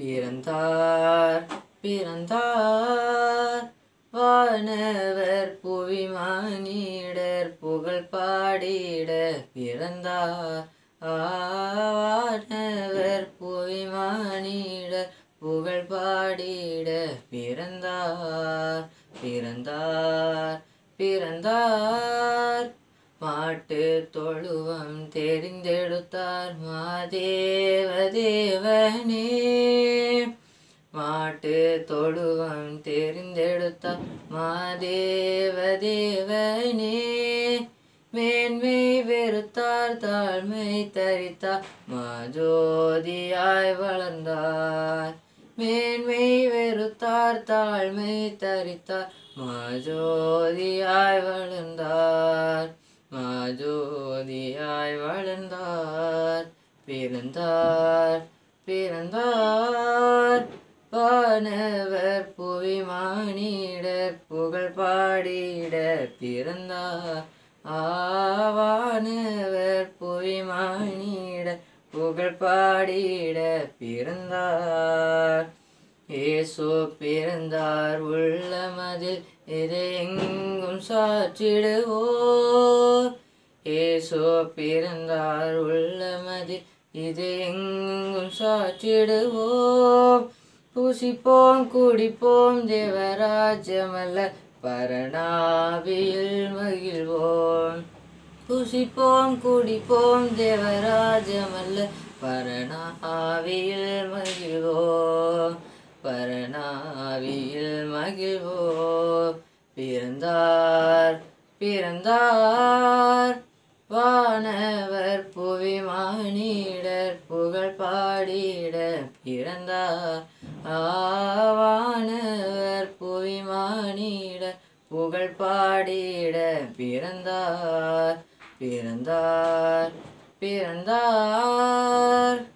பிறந்தார் பிறந்தார் வானவர் புவிமானிடர் புகழ் பாடிட பிறந்தார் ஆனவர் புவிமானிடர் புகழ் பாடிட பிறந்தார் பிறந்தார் பிறந்தார் மாட்டு தொழுவம் தெரிந்தெடுத்தார் மாதேவ தேவனே மாட்டு தொழுவம் தெரிந்தெடுத்தார் மாதேவ தேவனே மேன்மை வெறுத்தார் தாழ்மை தரித்தார் மாஜோதியாய் வளர்ந்தார் மேன்மை வெறுத்தார் தாழ்மை தரித்தார் மாஜோதியாய் வளர்ந்தார் மாஜோதியாய் வளர்ந்தார் பிறந்தார் பிறந்தார் வானவர் புவி மானிடர் புகழ் பாடிட பிறந்தார் ஆவானவர் புவி மானிடர் புகழ் பாடிட பிறந்தார் இயேசு பிறந்தார் உள்ளமதில் இதை எங்கும் சாற்றிடுவோர் இயேசு பிறந்தார் உள்ளமதில் இது எங்கும் சாற்றிடுவோம் பூசிப்போம் குடிப்போம் தேவராஜமல்ல பரணாவியில் மகிழ்வோம் புசிப்போம் குடிப்போம் தேவராஜமல்ல பரணாவியில் மகிழ்வோம் பரணாவியில் மகிழ்வோம் பிறந்தார் பிறந்தார் வானவர் புவி மானிடர் புகழ் பாடிட பிறந்தார் ஆவானவர் புவி மானிடர் புகழ் பாடிட பிறந்தார் பிறந்தார் பிறந்தார்